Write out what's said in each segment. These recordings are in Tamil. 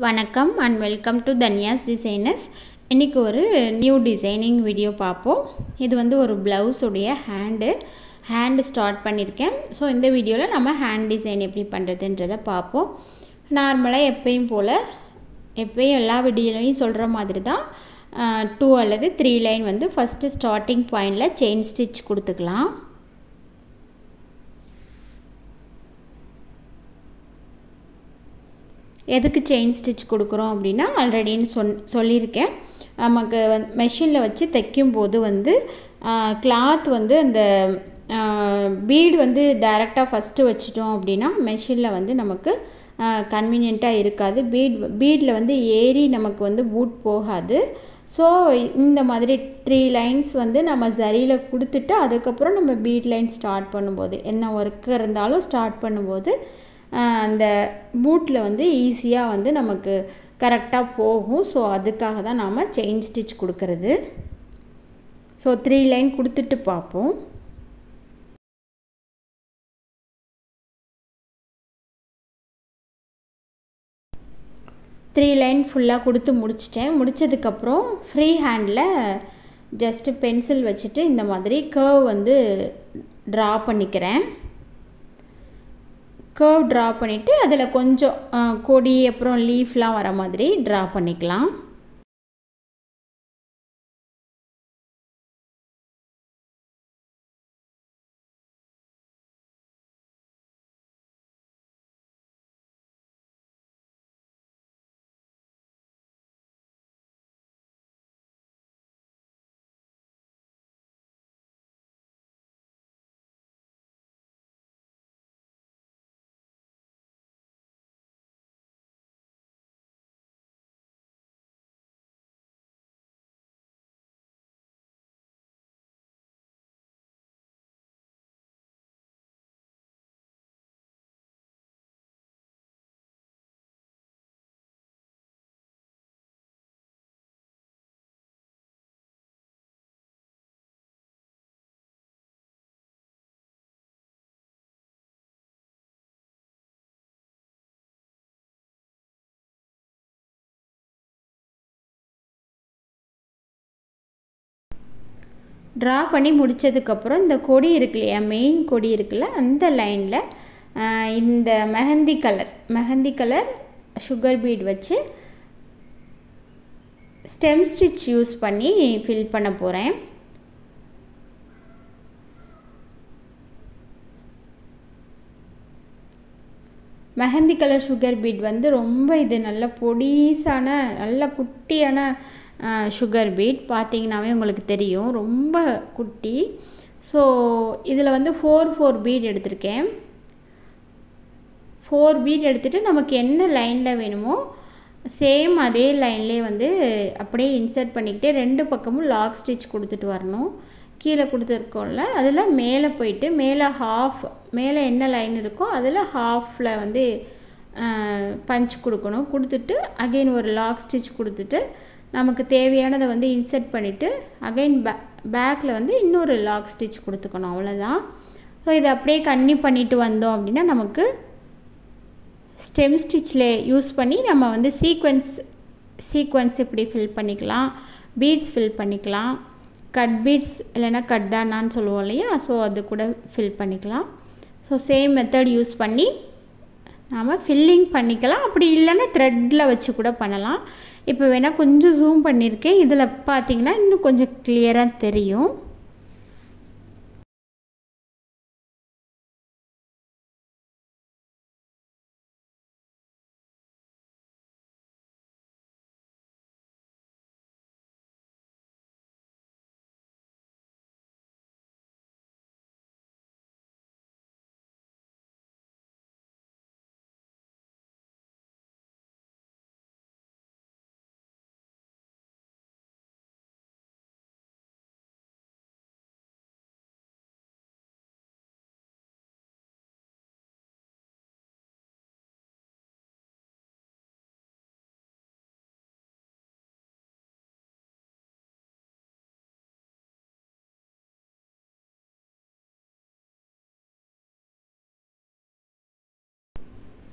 வணக்கம் and welcome to Dhanya's designers இன்றைக்கி ஒரு நியூ டிசைனிங் வீடியோ பார்ப்போம் இது வந்து ஒரு ப்ளவுஸுடைய ஹேண்டு ஹேண்டு ஸ்டார்ட் பண்ணியிருக்கேன் ஸோ இந்த வீடியோவில் நம்ம ஹேண்ட் டிசைன் எப்படி பண்ணுறதுன்றதை பார்ப்போம் நார்மலாக எப்பயும் போல் எப்பயும் எல்லா வீடியோலையும் சொல்கிற மாதிரி தான் டூ அல்லது த்ரீ லைன் வந்து ஃபஸ்ட்டு ஸ்டார்டிங் பாயிண்டில் செயின் ஸ்டிச் கொடுத்துக்கலாம் எதுக்கு செயின் ஸ்டிச் கொடுக்குறோம் அப்படின்னா ஆல்ரெடின்னு சொன் சொல்லியிருக்கேன் நமக்கு வந் மெஷினில் வச்சு தைக்கும்போது வந்து கிளாத் வந்து அந்த பீடு வந்து டைரெக்டாக ஃபஸ்ட்டு வச்சிட்டோம் அப்படின்னா மெஷினில் வந்து நமக்கு கன்வீனியண்ட்டாக இருக்காது பீட் பீடில் வந்து ஏறி நமக்கு வந்து பூட் போகாது ஸோ இந்த மாதிரி த்ரீ லைன்ஸ் வந்து நம்ம சரியில் கொடுத்துட்டு அதுக்கப்புறம் நம்ம பீட் லைன் ஸ்டார்ட் பண்ணும்போது என்ன ஒர்க்கு இருந்தாலும் ஸ்டார்ட் பண்ணும்போது அந்த பூட்டில் வந்து ஈஸியாக வந்து நமக்கு கரெக்டாக போகும் ஸோ அதுக்காக தான் நாம் செயின் ஸ்டிச் கொடுக்கறது ஸோ த்ரீ லைன் கொடுத்துட்டு பார்ப்போம் த்ரீ லைன் ஃபுல்லாக கொடுத்து முடிச்சிட்டேன் முடித்ததுக்கப்புறம் ஃப்ரீ ஹேண்டில் ஜஸ்ட்டு பென்சில் வச்சுட்டு இந்த மாதிரி கர்வ் வந்து ட்ரா பண்ணிக்கிறேன் கர்வ் ட்ரா பண்ணிவிட்டு அதில் கொஞ்சம் கொடி அப்புறம் லீஃப்லாம் வர மாதிரி ட்ரா பண்ணிக்கலாம் ட்ரா பண்ணி முடித்ததுக்கப்புறம் இந்த கொடி இருக்கு இல்லையா மெயின் கொடி இருக்குல்ல அந்த லைனில் இந்த mehndi colour mehndi colour sugar bead வச்சு ஸ்டெம் ஸ்டிச் யூஸ் பண்ணி ஃபில் பண்ண போகிறேன் மெஹந்தி கலர் சுகர் பீட் வந்து ரொம்ப இது நல்ல பொடிசான நல்ல குட்டியான சுகர் பீட் பார்த்தீங்கன்னாவே உங்களுக்கு தெரியும் ரொம்ப குட்டி ஸோ இதில் வந்து ஃபோர் ஃபோர் பீட் எடுத்திருக்கேன் ஃபோர் பீட் எடுத்துகிட்டு நமக்கு என்ன லைனில் வேணுமோ சேம் அதே லைன்லேயே வந்து அப்படியே இன்சர்ட் பண்ணிக்கிட்டே ரெண்டு பக்கமும் லாக் ஸ்டிச் கொடுத்துட்டு வரணும் கீழே கொடுத்துருக்கோம்ல அதில் மேலே போயிட்டு மேலே ஹாஃப் மேலே என்ன லைன் இருக்கோ அதில் ஹாஃபில் வந்து பஞ்ச் கொடுக்கணும் கொடுத்துட்டு அகெயின் ஒரு லாக் ஸ்டிச் கொடுத்துட்டு நமக்கு தேவையானதை வந்து இன்சர்ட் பண்ணிவிட்டு அகைன் பே பேக்கில் வந்து இன்னொரு லாக் ஸ்டிச் கொடுத்துக்கணும் அவ்வளோதான் ஸோ இதை அப்படியே கன்னி பண்ணிவிட்டு வந்தோம் அப்படின்னா நமக்கு ஸ்டெம் ஸ்டிச்சில் யூஸ் பண்ணி நம்ம வந்து சீக்வன்ஸ் சீக்வன்ஸ் இப்படி ஃபில் பண்ணிக்கலாம் பீட்ஸ் ஃபில் பண்ணிக்கலாம் கட் பீட்ஸ் இல்லைன்னா கட் தானான்னு சொல்லுவோம் இல்லையா ஸோ அது கூட ஃபில் பண்ணிக்கலாம் ஸோ சேம் மெத்தட் யூஸ் பண்ணி நாம் ஃபில்லிங் பண்ணிக்கலாம் அப்படி இல்லைன்னா த்ரெட்டில் வச்சு கூட பண்ணலாம் இப்போ வேணால் கொஞ்சம் ஜூம் பண்ணியிருக்கேன் இதில் பார்த்தீங்கன்னா இன்னும் கொஞ்சம் கிளியராக தெரியும்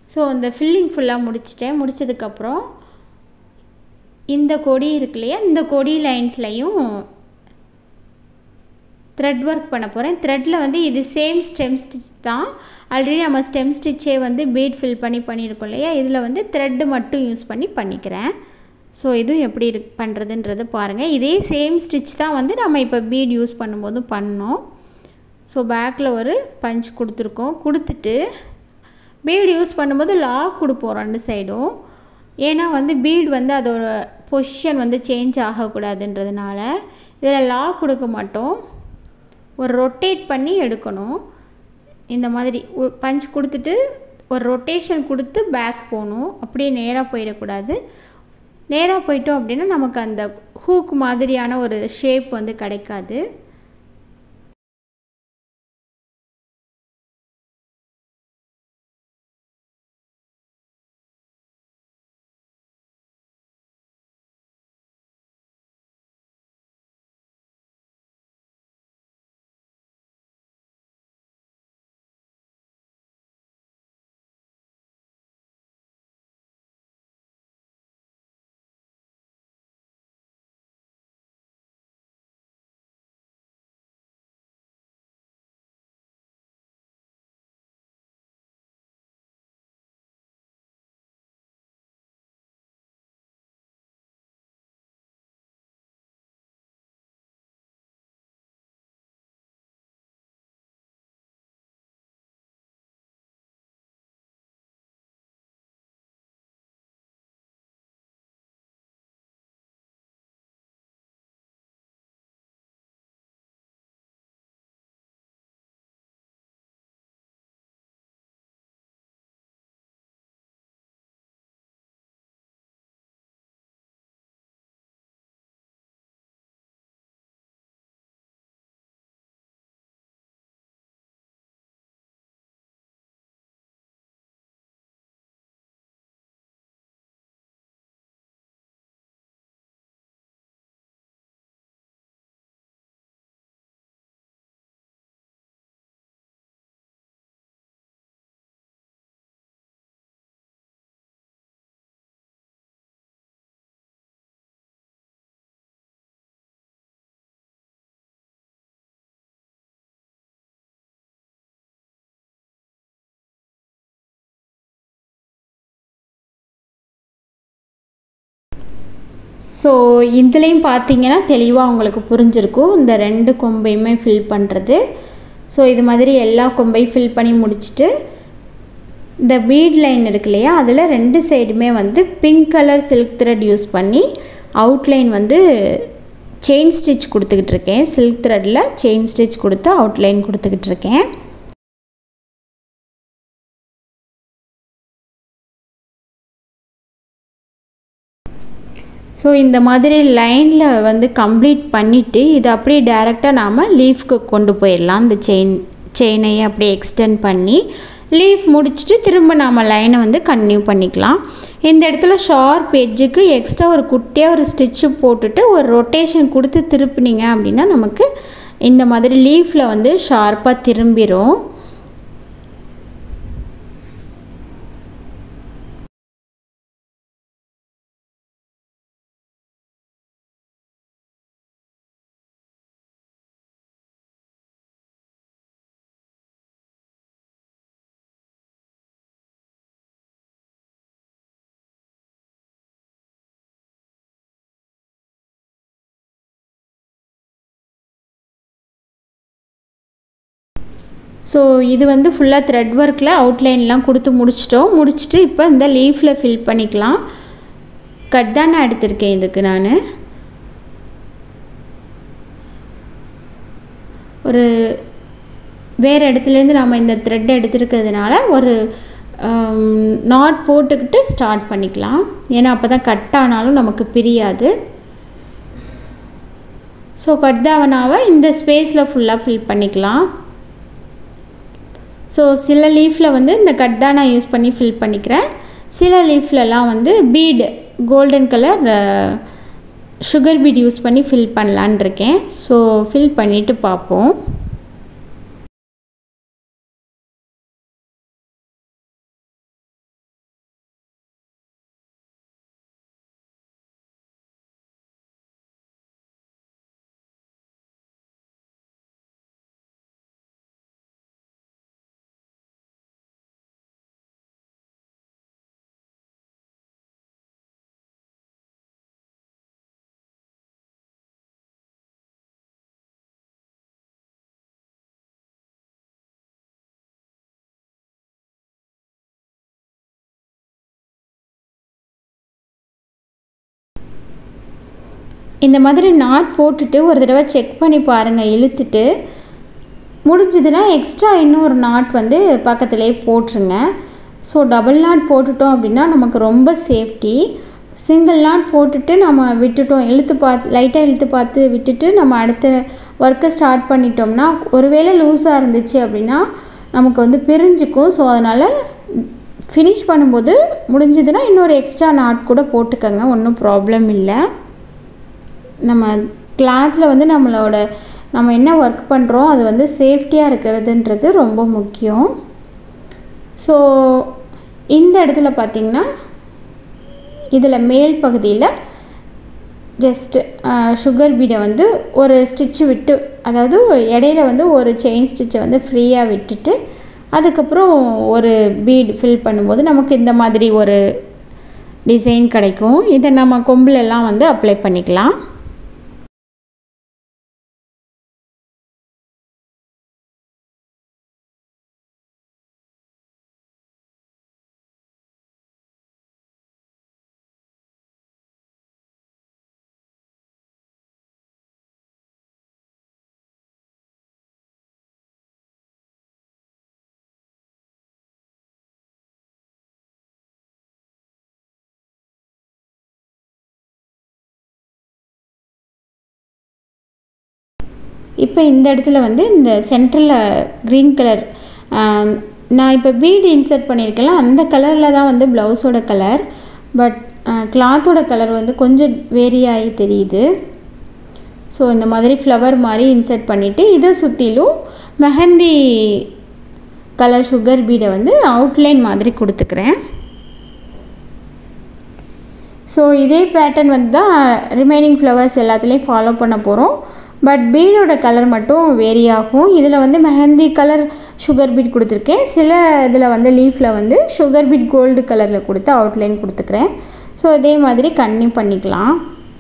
ஸோ இந்த ஃபில்லிங் ஃபுல்லாக முடிச்சிட்டேன் முடித்ததுக்கப்புறம் இந்த கொடி இருக்கு இல்லையா இந்த கொடி லைன்ஸ்லையும் த்ரெட் ஒர்க் பண்ண போகிறேன் த்ரெட்டில் வந்து இது சேம் ஸ்டெம் ஸ்டிச் தான் ஆல்ரெடி நம்ம ஸ்டெம் ஸ்டிச்சே வந்து பீட் ஃபில் பண்ணி பண்ணியிருக்கோம் இல்லையா இதில் வந்து த்ரெட்டு மட்டும் யூஸ் பண்ணி பண்ணிக்கிறேன் ஸோ இதுவும் எப்படி இருக்கு பண்ணுறதுன்றது பாருங்கள் இதே சேம் ஸ்டிச் தான் வந்து நம்ம இப்போ பீட் யூஸ் பண்ணும்போதும் பண்ணோம் ஸோ பேக்கில் ஒரு பஞ்ச் கொடுத்துருக்கோம் கொடுத்துட்டு பீட் யூஸ் பண்ணும்போது லாக் கொடுப்போம் ரெண்டு சைடும் ஏன்னா வந்து பீட் வந்து அதோட பொசிஷன் வந்து சேஞ்ச் ஆகக்கூடாதுன்றதுனால இதில் லாக் கொடுக்க மாட்டோம் ஒரு ரொட்டேட் பண்ணி எடுக்கணும் இந்த மாதிரி பஞ்ச் கொடுத்துட்டு ஒரு ரொட்டேஷன் கொடுத்து பேக் போகணும் அப்படியே நேராக போயிடக்கூடாது நேராக போயிட்டோம் அப்படின்னா நமக்கு அந்த ஹூக் மாதிரியான ஒரு ஷேப் வந்து கிடைக்காது ஸோ இதுலேயும் பார்த்தீங்கன்னா தெளிவாக உங்களுக்கு புரிஞ்சிருக்கும் இந்த ரெண்டு கொம்பையுமே ஃபில் பண்ணுறது ஸோ இது மாதிரி எல்லா கொம்பையும் ஃபில் பண்ணி முடிச்சுட்டு இந்த பீட் லைன் இருக்கு இல்லையா அதில் ரெண்டு சைடுமே வந்து pink colour silk thread use பண்ணி அவுட்லைன் வந்து செயின் ஸ்டிச் கொடுத்துக்கிட்டு இருக்கேன் சில்க் த்ரெட்டில் செயின் ஸ்டிச் கொடுத்து அவுட்லைன் கொடுத்துக்கிட்டு இருக்கேன் ஸோ இந்த மாதிரி லைனில் வந்து கம்ப்ளீட் பண்ணிவிட்டு இது அப்படியே டேரெக்டாக நாம் லீஃப்க்கு கொண்டு போயிடலாம் இந்த செயின் செயினையை அப்படியே எக்ஸ்டெண்ட் பண்ணி லீஃப் முடிச்சுட்டு திரும்ப நாம் லைனை வந்து கன்டினியூ பண்ணிக்கலாம் இந்த இடத்துல ஷார்ப் எட்ஜுக்கு எக்ஸ்ட்ரா ஒரு குட்டியாக ஒரு ஸ்டிச்சு போட்டுட்டு ஒரு ரொட்டேஷன் கொடுத்து திருப்பினீங்க அப்படின்னா நமக்கு இந்த மாதிரி லீஃபில் வந்து ஷார்ப்பாக திரும்பிடும் ஸோ இது வந்து ஃபுல்லாக த்ரெட் ஒர்க்கில் அவுட்லைன்லாம் கொடுத்து முடிச்சிட்டோம் முடிச்சுட்டு இப்போ இந்த லீஃபில் ஃபில் பண்ணிக்கலாம் கட் தான் நான் எடுத்திருக்கேன் இதுக்கு நான் ஒரு வேறு இடத்துலேருந்து நம்ம இந்த த்ரெட் எடுத்துருக்கிறதுனால ஒரு நாட் போட்டுக்கிட்டு ஸ்டார்ட் பண்ணிக்கலாம் ஏன்னா அப்போ தான் கட் ஆனாலும் நமக்கு பிரியாது ஸோ கட் தாவனாவை இந்த ஸ்பேஸில் ஃபுல்லாக ஃபில் பண்ணிக்கலாம் ஸோ சில லீஃபில் வந்து இந்த கட் தான் நான் யூஸ் பண்ணி ஃபில் பண்ணிக்கிறேன் சில லீஃப்லலாம் வந்து bead golden colour sugar bead use பண்ணி ஃபில் பண்ணலான் இருக்கேன் ஸோ ஃபில் பண்ணிவிட்டு பார்ப்போம் இந்த மாதிரி நாட் போட்டுட்டு ஒரு தடவை செக் பண்ணி பாருங்கள் இழுத்துட்டு முடிஞ்சதுன்னா எக்ஸ்ட்ரா இன்னொரு நாட் வந்து பக்கத்துலேயே போட்டுருங்க ஸோ டபுள் நாட் போட்டுட்டோம் அப்படின்னா நமக்கு ரொம்ப சேஃப்டி சிங்கிள் நாட் போட்டுட்டு நம்ம விட்டுட்டோம் இழுத்து பார்த்து லைட்டாக இழுத்து பார்த்து விட்டுட்டு நம்ம அடுத்த ஒர்க்கை ஸ்டார்ட் பண்ணிட்டோம்னா ஒருவேளை லூஸாக இருந்துச்சு அப்படின்னா நமக்கு வந்து பிரிஞ்சுக்கும் ஸோ அதனால் ஃபினிஷ் பண்ணும்போது முடிஞ்சதுன்னா இன்னொரு எக்ஸ்ட்ரா நாட் கூட போட்டுக்கோங்க ஒன்றும் ப்ராப்ளம் இல்லை நம்ம கிளாத்தில் வந்து நம்மளோட நம்ம என்ன ஒர்க் பண்ணுறோம் அது வந்து சேஃப்டியாக இருக்கிறதுன்றது ரொம்ப முக்கியம் ஸோ இந்த இடத்துல பார்த்திங்கன்னா இதில் மேல் பகுதியில் ஜஸ்ட்டு சுகர் பீடை வந்து ஒரு ஸ்டிச்சு விட்டு அதாவது இடையில வந்து ஒரு செயின் ஸ்டிச்சை வந்து ஃப்ரீயாக விட்டுட்டு அதுக்கப்புறம் ஒரு பீட் ஃபில் பண்ணும்போது நமக்கு இந்த மாதிரி ஒரு டிசைன் கிடைக்கும் இதை நம்ம கொம்புலெல்லாம் வந்து அப்ளை பண்ணிக்கலாம் இப்போ இந்த இடத்துல வந்து இந்த சென்டரில் க்ரீன் கலர் நான் இப்போ பீடு இன்சர்ட் பண்ணியிருக்கேன்ல அந்த கலரில் தான் வந்து ப்ளவுஸோட கலர் பட் கிளாத்தோட கலர் வந்து கொஞ்சம் வேரி ஆகி தெரியுது ஸோ இந்த மாதிரி ஃப்ளவர் மாதிரி இன்சர்ட் பண்ணிவிட்டு இதை சுற்றிலும் மெஹந்தி கலர் சுகர் பீடை வந்து அவுட்லைன் மாதிரி கொடுத்துக்கிறேன் ஸோ இதே பேட்டர்ன் வந்து தான் ரிமைனிங் ஃப்ளவர்ஸ் எல்லாத்துலேயும் ஃபாலோ பண்ண போகிறோம் பட் பீடோட கலர் மட்டும் வேரி ஆகும் இதில் வந்து மெஹந்தி கலர் சுகர் பீட் கொடுத்துருக்கேன் சில இதில் வந்து லீஃபில் வந்து சுகர் பீட் கோல்டு கலரில் கொடுத்து அவுட்லைன் கொடுத்துக்கிறேன் ஸோ இதே மாதிரி கன்னியூ பண்ணிக்கலாம்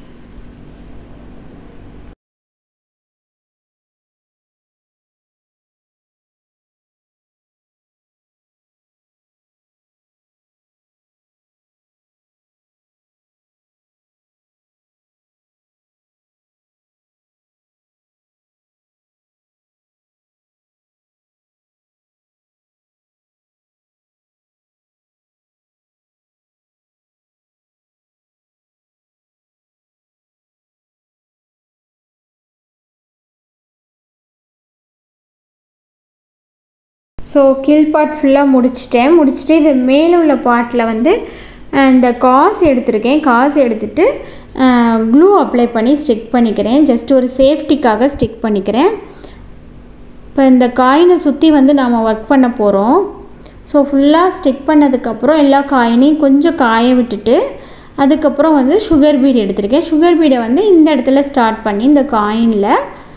ஸோ கீழ் பார்ட் ஃபுல்லாக முடிச்சிட்டேன் முடிச்சுட்டு இது மேலே உள்ள பார்ட்டில் வந்து இந்த காசு எடுத்திருக்கேன் காசு எடுத்துட்டு க்ளூ அப்ளை பண்ணி ஸ்டிக் பண்ணிக்கிறேன் ஜஸ்ட் ஒரு சேஃப்டிக்காக ஸ்டிக் பண்ணிக்கிறேன் இப்போ இந்த காயினை சுற்றி வந்து நாம் ஒர்க் பண்ண போகிறோம் ஸோ ஃபுல்லாக ஸ்டிக் பண்ணதுக்கப்புறம் எல்லா காயினையும் கொஞ்சம் காய விட்டுட்டு அதுக்கப்புறம் வந்து சுகர் பீட் எடுத்திருக்கேன் சுகர் பீடை வந்து இந்த இடத்துல ஸ்டார்ட் பண்ணி இந்த காயினில்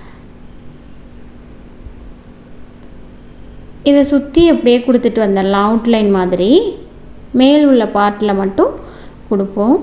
இதை சுற்றி அப்படியே கொடுத்துட்டு வந்துடலாம் அவுட்லைன் மாதிரி மேல் உள்ள பார்ட்டில் மட்டும் கொடுப்போம்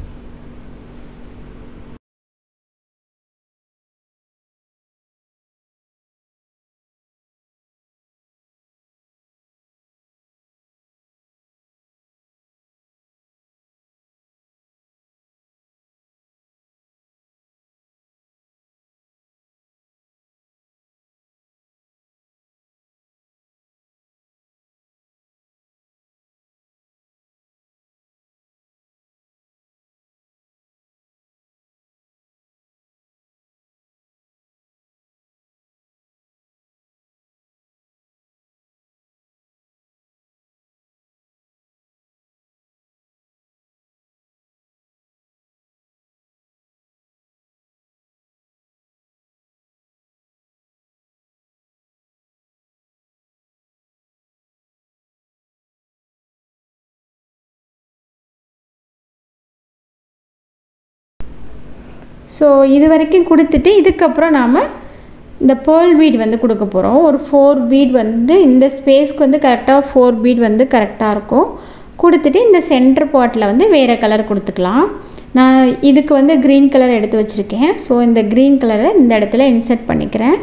ஸோ இது வரைக்கும் கொடுத்துட்டு இதுக்கப்புறம் நாம் இந்த பேர்ல் பீட் வந்து கொடுக்க போகிறோம் ஒரு ஃபோர் பீட் வந்து இந்த ஸ்பேஸ்க்கு வந்து கரெக்டாக ஃபோர் பீட் வந்து கரெக்டாக இருக்கும் கொடுத்துட்டு இந்த சென்டர் பாட்டில் வந்து வேறு கலர் கொடுத்துக்கலாம் நான் இதுக்கு வந்து க்ரீன் கலர் எடுத்து வச்சுருக்கேன் ஸோ இந்த க்ரீன் கலரை இந்த இடத்துல இன்சர்ட் பண்ணிக்கிறேன்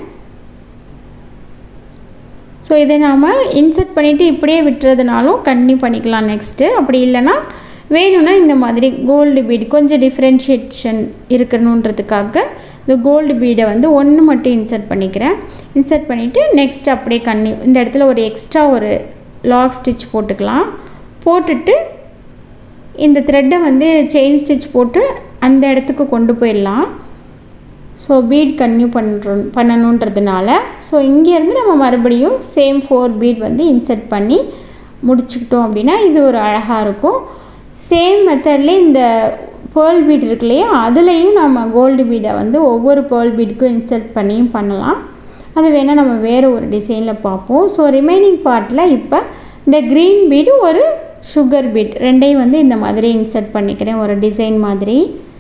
ஸோ இதை நாம் இன்சர்ட் பண்ணிவிட்டு இப்படியே விட்டுறதுனாலும் கண்டினியூ பண்ணிக்கலாம் நெக்ஸ்ட்டு அப்படி இல்லைன்னா வேணும்னா இந்த மாதிரி கோல்டு பீடு கொஞ்சம் டிஃப்ரென்ஷியேஷன் இருக்கணுன்றதுக்காக இந்த கோல்டு பீடை வந்து ஒன்று மட்டும் இன்சர்ட் பண்ணிக்கிறேன் இன்சர்ட் பண்ணிவிட்டு நெக்ஸ்ட் அப்படியே கண்ணி இந்த இடத்துல ஒரு எக்ஸ்ட்ரா ஒரு லாக் ஸ்டிச் போட்டுக்கலாம் போட்டுட்டு இந்த த்ரெட்டை வந்து செயின் ஸ்டிச் போட்டு அந்த இடத்துக்கு கொண்டு போயிடலாம் ஸோ பீட் கன்யூ பண்ணுறோம் பண்ணணுன்றதுனால ஸோ இங்கேருந்து நம்ம மறுபடியும் சேம் ஃபோர் பீட் வந்து இன்சர்ட் பண்ணி முடிச்சுக்கிட்டோம் அப்படின்னா இது ஒரு அழகாக இருக்கும் சேம் மெத்தட்லேயே இந்த பேர்ல் பீட் இருக்கு இல்லையா அதுலேயும் நம்ம கோல்டு பீடை வந்து ஒவ்வொரு பேர்ல் பீடுக்கும் இன்சர்ட் பண்ணியும் பண்ணலாம் அது வேணால் நம்ம வேறு ஒரு டிசைனில் பார்ப்போம் ஸோ ரிமைனிங் பார்ட்டில் இப்போ இந்த க்ரீன் பீடு ஒரு சுகர் பீட் ரெண்டையும் வந்து இந்த மாதிரி இன்சர்ட் பண்ணிக்கிறேன் ஒரு டிசைன் மாதிரி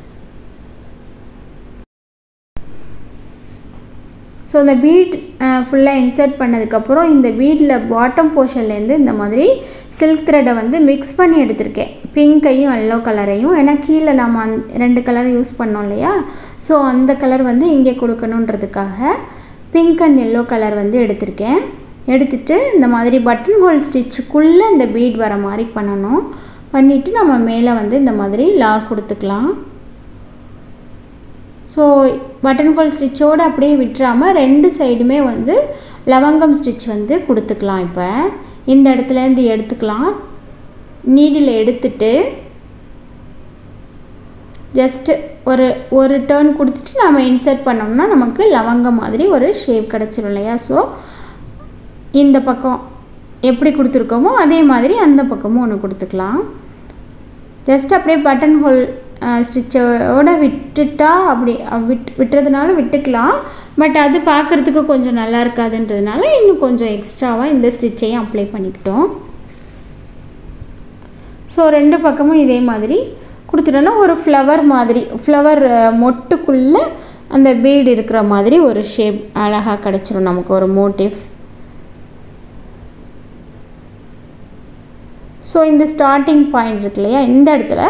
ஸோ இந்த பீட் ஃபுல்லாக இன்சர்ட் பண்ணதுக்கப்புறம் இந்த பீடில் பாட்டம் போர்ஷன்லேருந்து இந்த மாதிரி சில்க் த்ரெட்டை வந்து மிக்ஸ் பண்ணி எடுத்திருக்கேன் பிங்க்கையும் எல்லோ கலரையும் ஏன்னா கீழே நம்ம அந் ரெண்டு கலர் யூஸ் பண்ணோம் இல்லையா ஸோ அந்த கலர் வந்து இங்கே கொடுக்கணுன்றதுக்காக பிங்க் அண்ட் எல்லோ கலர் வந்து எடுத்திருக்கேன் எடுத்துட்டு இந்த மாதிரி பட்டன் ஹோல் ஸ்டிச்சுக்குள்ளே இந்த பீட் வர மாதிரி பண்ணணும் பண்ணிவிட்டு நம்ம மேலே வந்து இந்த மாதிரி லா கொடுத்துக்கலாம் ஸோ பட்டன் ஹோல் ஸ்டிச்சோடு அப்படியே விட்டுறாமல் ரெண்டு சைடுமே வந்து லவங்கம் ஸ்டிச் வந்து கொடுத்துக்கலாம் இப்போ இந்த இடத்துலேருந்து எடுத்துக்கலாம் நீடில் எடுத்துட்டு ஜஸ்ட்டு ஒரு ஒரு டேர்ன் கொடுத்துட்டு நம்ம இன்சர்ட் பண்ணோம்னா நமக்கு லவங்கம் மாதிரி ஒரு ஷேப் கிடச்சிரும் இல்லையா ஸோ இந்த பக்கம் எப்படி கொடுத்துருக்கோமோ அதே மாதிரி அந்த பக்கமும் ஒன்று கொடுத்துக்கலாம் ஜஸ்ட் அப்படியே பட்டன் ஹோல் ஸ்டிச்சோட விட்டுட்டா அப்படி விட் விட்டுறதுனால விட்டுக்கலாம் பட் அது பார்க்குறதுக்கு கொஞ்சம் நல்லா இருக்காதுன்றதுனால இன்னும் கொஞ்சம் எக்ஸ்ட்ராவாக இந்த ஸ்டிச்சையும் அப்ளை பண்ணிக்கிட்டோம் ஸோ ரெண்டு பக்கமும் இதே மாதிரி கொடுத்துட்டோன்னா ஒரு ஃப்ளவர் மாதிரி ஃப்ளவர் மொட்டுக்குள்ளே அந்த பீடு இருக்கிற மாதிரி ஒரு ஷேப் அழகாக கிடச்சிரும் நமக்கு ஒரு மோட்டிவ் ஸோ இந்த ஸ்டார்டிங் பாயிண்ட் இருக்கு இல்லையா இந்த இடத்துல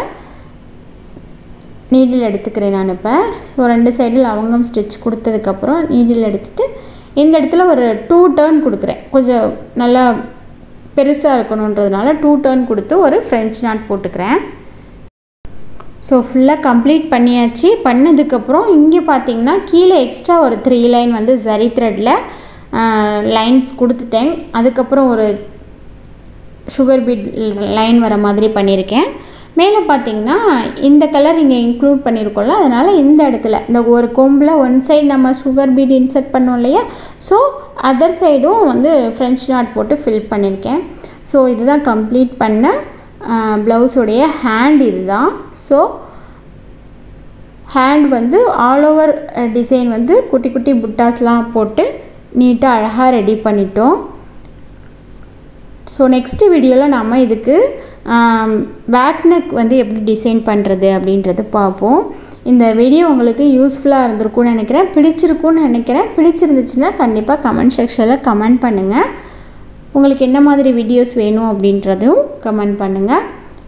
நீடில் எடுத்துக்கிறேன் நான் இப்போ ஸோ ரெண்டு சைடில் லவங்கம் ஸ்டிச் கொடுத்ததுக்கப்புறம் நீடில் எடுத்துகிட்டு இந்த இடத்துல ஒரு டூ டேர்ன் கொடுக்குறேன் கொஞ்சம் நல்லா பெருசாக இருக்கணுன்றதுனால டூ டேர்ன் கொடுத்து ஒரு ஃப்ரெஞ்ச் நாட் போட்டுக்கிறேன் ஸோ ஃபுல்லாக கம்ப்ளீட் பண்ணியாச்சு பண்ணதுக்கப்புறம் இங்கே பார்த்தீங்கன்னா கீழே எக்ஸ்ட்ரா ஒரு த்ரீ லைன் வந்து ஜரி த்ரெட்டில் லைன்ஸ் கொடுத்துட்டேன் அதுக்கப்புறம் ஒரு சுகர் பீட் லைன் வர மாதிரி பண்ணியிருக்கேன் மேலே பார்த்தீங்கன்னா இந்த கலர் இங்கே இன்க்ளூட் பண்ணியிருக்கோம்ல அதனால் இந்த இடத்துல இந்த ஒரு கொம்பில் ஒன் சைடு நம்ம சுகர் பீட் இன்சர்ட் பண்ணோம் இல்லையா ஸோ அதர் சைடும் வந்து ஃப்ரெஞ்ச் நாட் போட்டு ஃபில் பண்ணியிருக்கேன் ஸோ இதுதான் கம்ப்ளீட் பண்ண ப்ளவுஸுடைய ஹேண்ட் இதுதான் ஸோ ஹேண்ட் வந்து ஆல் ஓவர் டிசைன் வந்து குட்டி குட்டி புட்டாஸ்லாம் போட்டு நீட்டாக அழகாக ரெடி பண்ணிட்டோம் ஸோ நெக்ஸ்ட்டு வீடியோவில் நம்ம இதுக்கு பேக் நெக் வந்து எப்படி டிசைன் பண்ணுறது அப்படின்றது பார்ப்போம் இந்த வீடியோ உங்களுக்கு யூஸ்ஃபுல்லாக இருந்திருக்கும்னு நினைக்கிறேன் பிடிச்சிருக்கும்னு நினைக்கிறேன் பிடிச்சிருந்துச்சுன்னா கண்டிப்பாக கமெண்ட் செக்ஷனில் கமெண்ட் பண்ணுங்கள் உங்களுக்கு என்ன மாதிரி வீடியோஸ் வேணும் அப்படின்றதும் கமெண்ட் பண்ணுங்கள்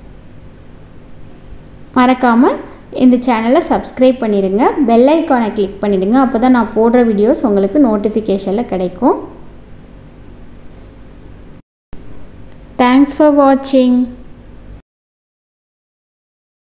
மறக்காமல் இந்த சேனலை சப்ஸ்கிரைப் பண்ணிடுங்க பெல் ஐக்கானை கிளிக் பண்ணிவிடுங்க அப்போ தான் நான் போடுற வீடியோஸ் உங்களுக்கு நோட்டிஃபிகேஷனில் கிடைக்கும் தேங்க்ஸ் ஃபார் வாட்சிங்